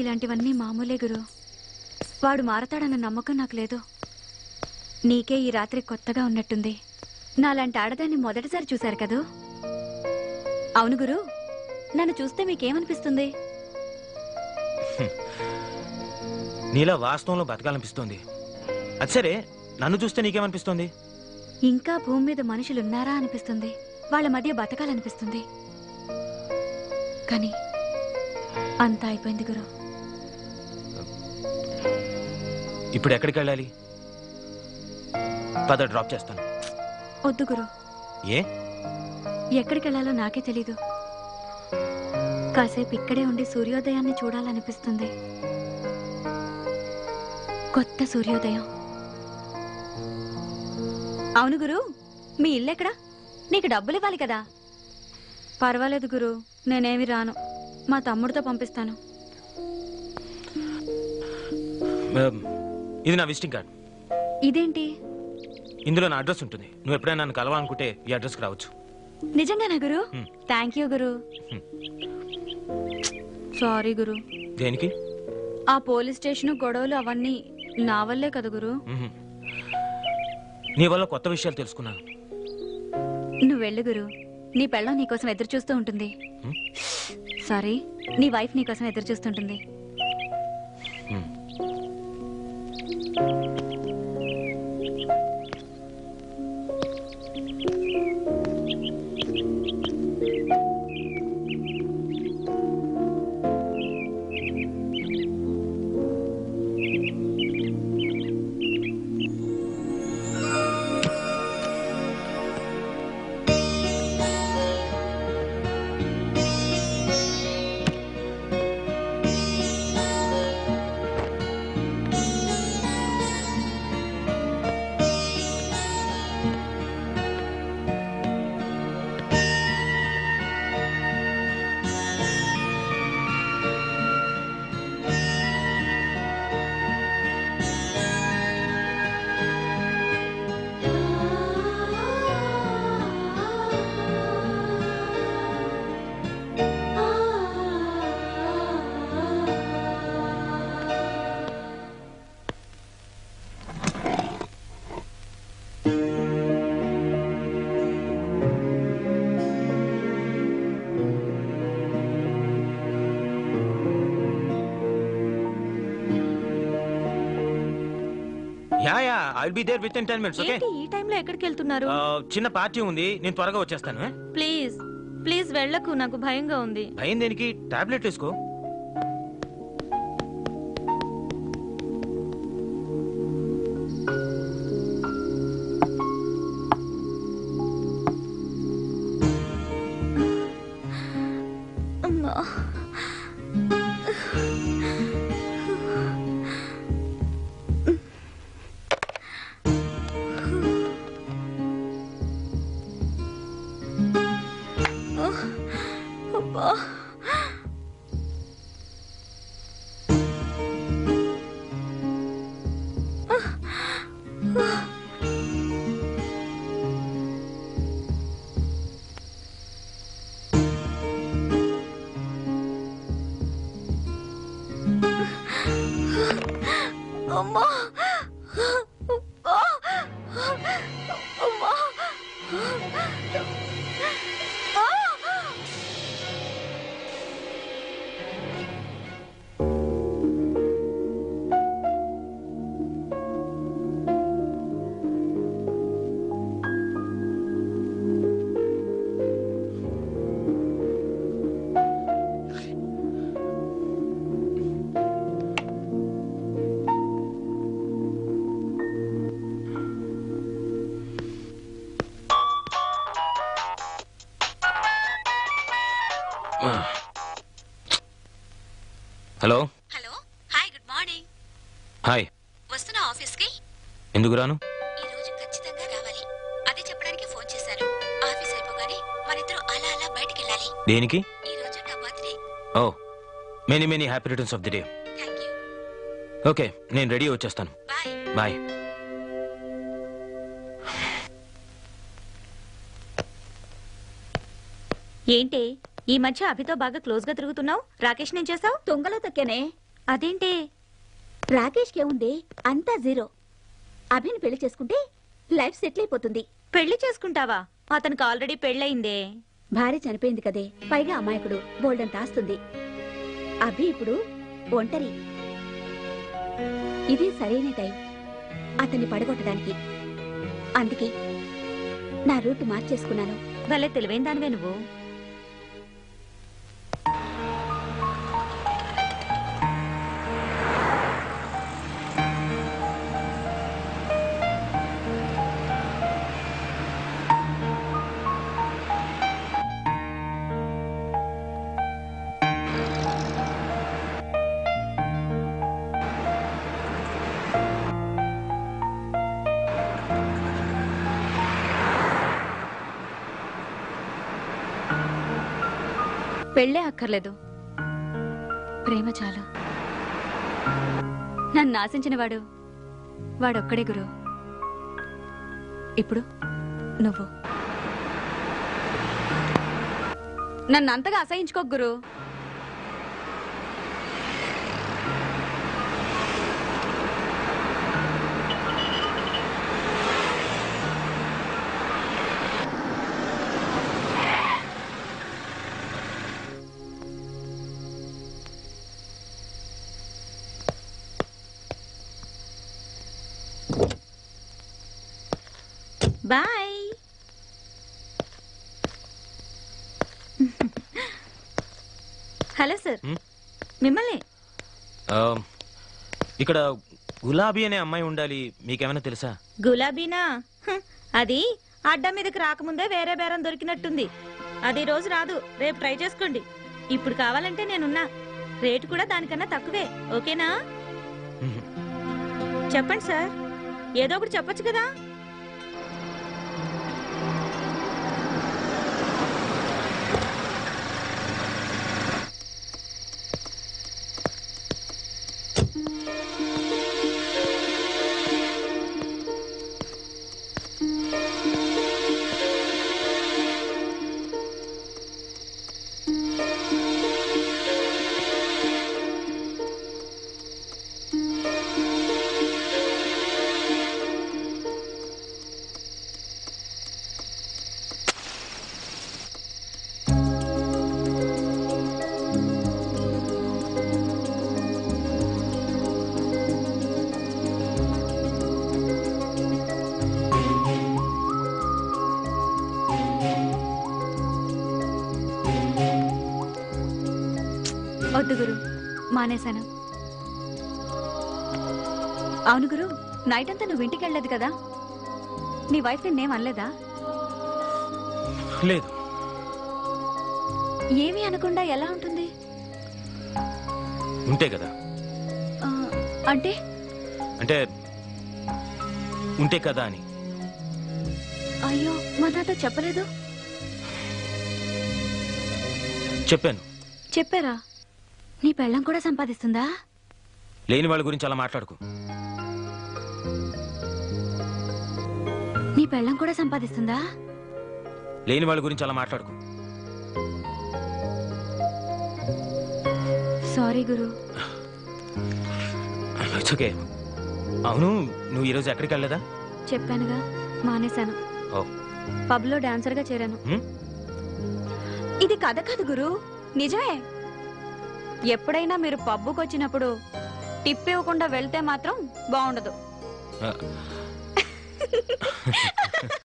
ఇలాంటివన్నీ మామూలే గురు వాడు మారతాడన్న నమ్మకం నాకు లేదు నీకే ఈ రాత్రి కొత్తగా ఉన్నట్టుంది నాలాంటి ఆడదాన్ని మొదటిసారి చూశారు కదూ అవును గురు నన్ను చూస్తే మీకేమనిపిస్తుంది నీలా వాస్తవంలో బతకాలనిపిస్తోంది అది సరే నన్ను చూస్తే నీకేమనిపిస్తోంది ఇంకా భూమి మీద మనుషులున్నారా అనిపిస్తుంది వాళ్ళ మధ్య బతకాలనిపిస్తుంది కానీ అంతా అయిపోయింది గురు ఇప్పుడు ఎక్కడికి వెళ్ళాలి పద డ్రాప్ చేస్తాను వద్దు గురు ఏ ఎక్కడికి వెళ్ళాలో నాకే తెలీదు కాసేపు ఇక్కడే ఉండి సూర్యోదయాన్ని చూడాలనిపిస్తుంది కొత్త సూర్యోదయం అవును గురు మీ ఇల్లు ఎక్కడా నీకు డబ్బులు ఇవ్వాలి కదా పర్వాలేదు గురు నేనేమి రాను మా తమ్ముడితో పంపిస్తాను Um, ఇది నా విజిటింగ్ కార్డ్ ఇదేంటి ఇందులో నా అడ్రస్ ఉంటుంది నువ్వు ఎప్పుడైనా నన్ను కలవాలనుకుంటే ఈ అడ్రస్కి రావచ్చు నిజంగానా గురు హ్మ్. థ్యాంక్ యూ గురు హ్మ్. సారీ గురు దేనికి ఆ పోలీస్ స్టేషన్ గొడవలు అవన్నీ నా వల్లే కదా గురు మ్మ్. నీ వల్ల కొత్త విషయాలు తెలుసుకున్నాను నువ్వు వెళ్ళు గురు నీ పెళ్ళం నీకోసం ఎదురు చూస్తూ ఉంటుంది హ్మ్? సారీ నీ వైఫ్ నీకోసం ఎదురు చూస్తుంటుంది hmm. Yeah yeah I will be there within ten minutes okay ఏంటి ఈ టైంలో ఎక్కడికి వెళ్తున్నారు చిన్న పార్టీ ఉంది నేను త్వరగా వచ్చేస్తాను eh? ప్లీజ్ ప్లీజ్ వెళ్ళకు నాకు భయంగా ఉంది భయం దేనికి టాబ్లెట్ వేసుకో అమ్మా అబ్బా అమ్మా అబ్బా! అమ్మా ఆ! Hello hello hi good morning hi వస్తున్నా ఆఫీస్కి ఎందుకు రాను ఈ రోజు ఖచ్చితంగా రావాలి అదే చెప్పడానికి ఫోన్ చేశాను ఆఫీస్ అయిపోగానే మనిద్దరం అలా అలా బయటికి వెళ్ళాలి దేనికి ఈ రోజు నా బర్త్డే ఓ many many happy returns of the day thank you okay నేను రెడీ వచ్చేస్తాను బాయ్ బాయ్ ఏంటి ఈ మధ్య అభితో బాగా క్లోజ్ గా తిరుగుతున్నావు రాకేష్ నేను చేసావు తొంగలో తొక్కానే అదేంటి రాకేష్కి ఏముంది అంతా జీరో అభిని పెళ్లి చేసుకుంటే లైఫ్ సెటిల్ అయిపోతుంది పెళ్లి చేసుకుంటావా అతనికి ఆల్రెడీ పెళ్ళయిందే భార్య చనిపోయింది కదే పైగా అమాయకుడు బోల్డంత ఆస్తుంది అభి ఇప్పుడు ఒంటరి ఇది సరైన టైం అతన్ని పడగొట్టడానికి అందుకే నా రూట్ మార్చేసుకున్నాను భలే తెలివైన దానివే నువ్వు పెళ్ళే అక్కర్లేదు ప్రేమ చాలు నన్ను ఆశించిన వాడు వాడొక్కడే గురు ఇప్పుడు నువ్వు నన్ను అంతగా అసహించుకోకు గురు బాయ్ హలో సార్ హ్మ్? మిమ్మల్ని ఆ, ఇక్కడ గులాబీ అనే అమ్మాయి ఉండాలి మీకేమైనా తెలుసా గులాబీనా హ్, అది అడ్డా మీదకి రాకముందే వేరే బేరం దొరికినట్టుంది అది ఈ రోజు రాదు రేపు ట్రై చేసుకోండి ఇప్పుడు కావాలంటే నేనున్నా రేటు కూడా దానికన్నా తక్కువే ఓకేనా మ్మ్. చెప్పండి సార్ ఏదో ఒకటి చెప్పొచ్చు కదా వద్దు గురు మానేశాను అవును గురు నైట్ అంతా నువ్వు ఇంటికి వెళ్ళలేదు కదా నీ వైఫ్ నిన్నేం అనలేదా లేదు ఏమీ అనకుండా ఎలా ఉంటుంది ఉంటే కదా ఆ, అంటే అంటే ఉంటే కదా అని అయ్యో మా నాతో చెప్పలేదు చెప్పాను చెప్పారా నీ పెళ్ళం కూడా సంపాదిస్తుందా లేని వాళ్ళ గురించి అలా మాట్లాడుకు నీ పెళ్ళం కూడా సంపాదిస్తుందా లేని వాళ్ళ గురించి అలా మాట్లాడుకు సారీ గురు ఇట్స్ ఓకే అవును నువ్వు ఈరోజు ఎక్కడికి వెళ్ళలేదా చెప్పానుగా మానేశాను ఓ పబ్లో డాన్సర్గా చేరాను హ్మ్? ఇది కథ కాదు గురు నిజమే ఎప్పుడైనా మీరు పబ్బుకి వచ్చినప్పుడు టిప్ ఇవ్వకుండా వెళ్తే మాత్రం బాగుండదు ఆ.